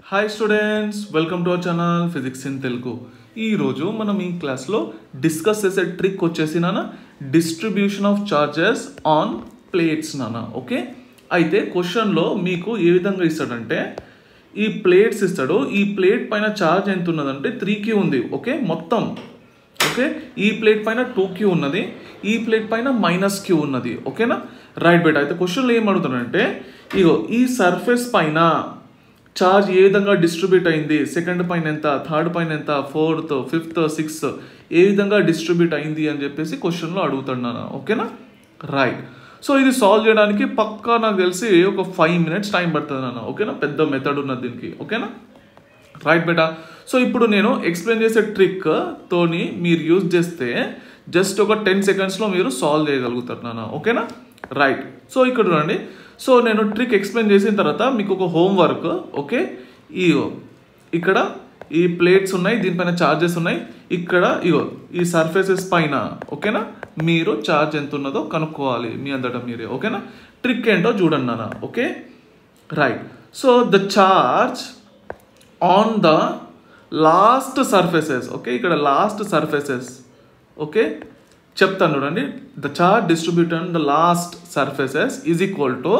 hi students welcome to our channel physics in Telugu ఈరోజు మనం ఈ క్లాస్లో డిస్కస్ చేసే ట్రిక్ వచ్చేసి నాన్న distribution of charges on plates నాన్న ఓకే అయితే క్వశ్చన్లో మీకు ఏ విధంగా ఇస్తాడంటే ఈ ప్లేట్స్ ఇస్తాడు ఈ ప్లేట్ పైన ఛార్జ్ ఎంత ఉన్నదంటే త్రీ క్యూ ఉంది ఓకే మొత్తం ఓకే ఈ ప్లేట్ పైన టూ క్యూ ఉన్నది ఈ ప్లేట్ పైన మైనస్ క్యూ ఉన్నది ఓకేనా రైట్ బెట్ అయితే క్వశ్చన్లో ఏం అడుగుతాడంటే ఇగో ఈ సర్ఫేస్ పైన చార్జ్ ఏ విధంగా డిస్ట్రిబ్యూట్ అయింది సెకండ్ పైన ఎంత థర్డ్ పైన ఎంత ఫోర్త్ ఫిఫ్త్ సిక్స్త్ ఏ విధంగా డిస్ట్రిబ్యూట్ అయింది అని చెప్పేసి క్వశ్చన్లో అడుగుతున్నాను ఓకేనా రైట్ సో ఇది సాల్వ్ చేయడానికి పక్కా నాకు తెలిసి ఒక ఫైవ్ మినిట్స్ టైం పడుతుంది నాన్న ఓకేనా పెద్ద మెథడ్ ఉన్నది దీనికి ఓకేనా రైట్ బేటా సో ఇప్పుడు నేను ఎక్స్ప్లెయిన్ చేసే ట్రిక్ తోని మీరు యూజ్ చేస్తే జస్ట్ ఒక టెన్ సెకండ్స్లో మీరు సాల్వ్ చేయగలుగుతారు నాన్న ఓకేనా రైట్ సో ఇక్కడ రండి సో నేను ట్రిక్ ఎక్స్ప్లెయిన్ చేసిన తర్వాత మీకు ఒక హోంవర్క్ ఓకే ఈ ఇక్కడ ఈ ప్లేట్స్ ఉన్నాయి దీనిపైన చార్జెస్ ఉన్నాయి ఇక్కడ ఇగో ఈ సర్ఫేసెస్ పైన ఓకేనా మీరు చార్జ్ ఎంత ఉన్నదో కనుక్కోవాలి మీ అంతటా మీరే ఓకేనా ట్రిక్ ఏంటో చూడండి నాన్న okay right so the charge on the last surfaces okay ఇక్కడ లాస్ట్ సర్ఫేసెస్ ఓకే చెప్తాను చూడండి the charge distribute on the last surfaces is equal to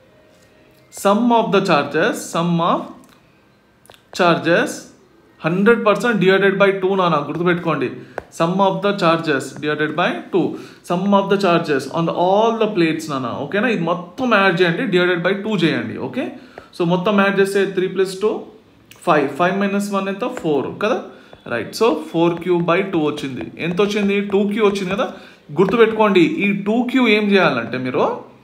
sum of the charges sum of charges hundred percent divided by two నాన్న గుర్తుపెట్టుకోండి sum of the charges divided by two sum of the charges on the all the plates నాన్న ఓకేనా ఇది మొత్తం add చేయండి divided by two చేయండి okay so మొత్తం add చేస్తే three plus two five five minus one ఎంత ఫోర్ కదా right so four Q by two వచ్చింది ఎంత వచ్చింది టూ క్యూ వచ్చింది కదా గుర్తుపెట్టుకోండి ఈ టూ క్యూ ఏం చేయాలంటే మీరు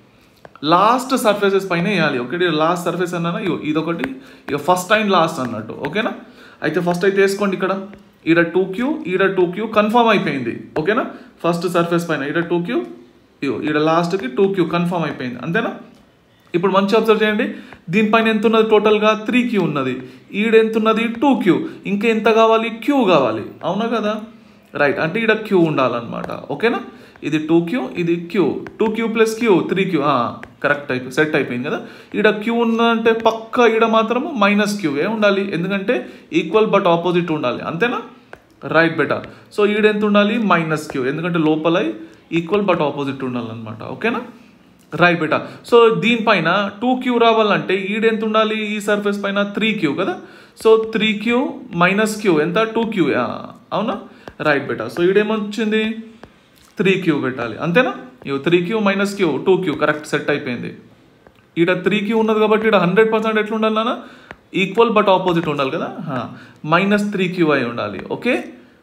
లాస్ట్ సర్ఫేసెస్ పైన వేయాలి ఒకటి లాస్ట్ సర్ఫేస్ అన్నా ఇదొకటి ఇక ఫస్ట్ టైం లాస్ట్ అన్నట్టు ఓకేనా అయితే ఫస్ట్ అయితే వేసుకోండి ఇక్కడ ఈడ టూ క్యూ ఈడ టూ క్యూ కన్ఫర్మ్ అయిపోయింది ఓకేనా ఫస్ట్ సర్ఫేస్ పైన ఈడ టూ క్యూ ఇగో ఈడ లాస్ట్కి టూ క్యూ కన్ఫర్మ్ అయిపోయింది అంతేనా ఇప్పుడు మంచి అబ్జర్వ్ చేయండి దీనిపైన ఎంత ఉన్నది టోటల్గా త్రీ క్యూ ఉన్నది ఈడ ఎంత ఉన్నది టూ క్యూ ఇంకా ఎంత కావాలి క్యూ కావాలి అవునా కదా రైట్ అంటే ఈడ క్యూ ఉండాలన్నమాట ఓకేనా ఇది టూ క్యూ ఇది Q two Q plus Q three Q correct అయిపోయి సెట్ అయిపోయింది కదా ఈడ క్యూ ఉన్నదంటే పక్క ఈడ మాత్రం మైనస్ క్యూ ఏ ఉండాలి ఎందుకంటే ఈక్వల్ బట్ ఆపోజిట్ ఉండాలి అంతేనా రైట్ బెటా సో ఈడ ఎంత ఉండాలి మైనస్ క్యూ ఎందుకంటే లోపల ఈక్వల్ బట్ ఆపోజిట్ ఉండాలన్నమాట ఓకేనా రైట్ బేటా సో దీనిపైన టూ క్యూ రావాలంటే ఈడెంత ఉండాలి ఈ సర్ఫేస్ పైన త్రీ క్యూ కదా so three Q minus Q ఎంత టూ క్యూ అవునా రైట్ బేటా సో ఈడేమొచ్చింది త్రీ క్యూ పెట్టాలి అంతేనా ఇవి three Q minus Q two Q correct set అయిపోయింది ఈడ త్రీ క్యూ ఉన్నది కాబట్టి ఇక్కడ హండ్రెడ్ పర్సెంట్ ఎట్లా ఉండాలి నాన్న ఈక్వల్ బట్ ఆపోజిట్ ఉండాలి కదా మైనస్ త్రీ క్యూ అయి ఉండాలి ఓకే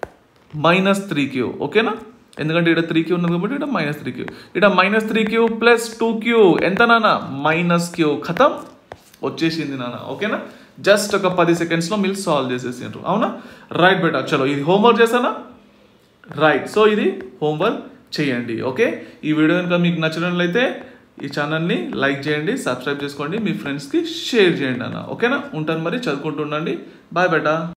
మైనస్ త్రీ క్యూ ఓకేనా ఎందుకంటే ఇక్కడ త్రీ క్యూ ఉన్నది కాబట్టి ఇక్కడ మైనస్ త్రీ క్యూ ఇక్కడ minus three Q plus two Q ఎంత నాన్న మైనస్ క్యూ ఖతం వచ్చేసింది నాన్న ఓకేనా జస్ట్ ఒక పది సెకండ్స్లో మీరు సాల్వ్ చేసేసిండ్రు అవునా రైట్ బేటా చలో ఇది హోంవర్క్ చేశానా రైట్ సో ఇది హోంవర్క్ చేయండి ఓకే ఈ వీడియో కనుక మీకు నచ్చినట్లయితే ఈ ఛానల్ని లైక్ చేయండి సబ్స్క్రైబ్ చేసుకోండి మీ ఫ్రెండ్స్కి షేర్ చేయండి అన్న ఓకేనా ఉంటాను మరి చదువుకుంటూ ఉండండి బాయ్ బేటా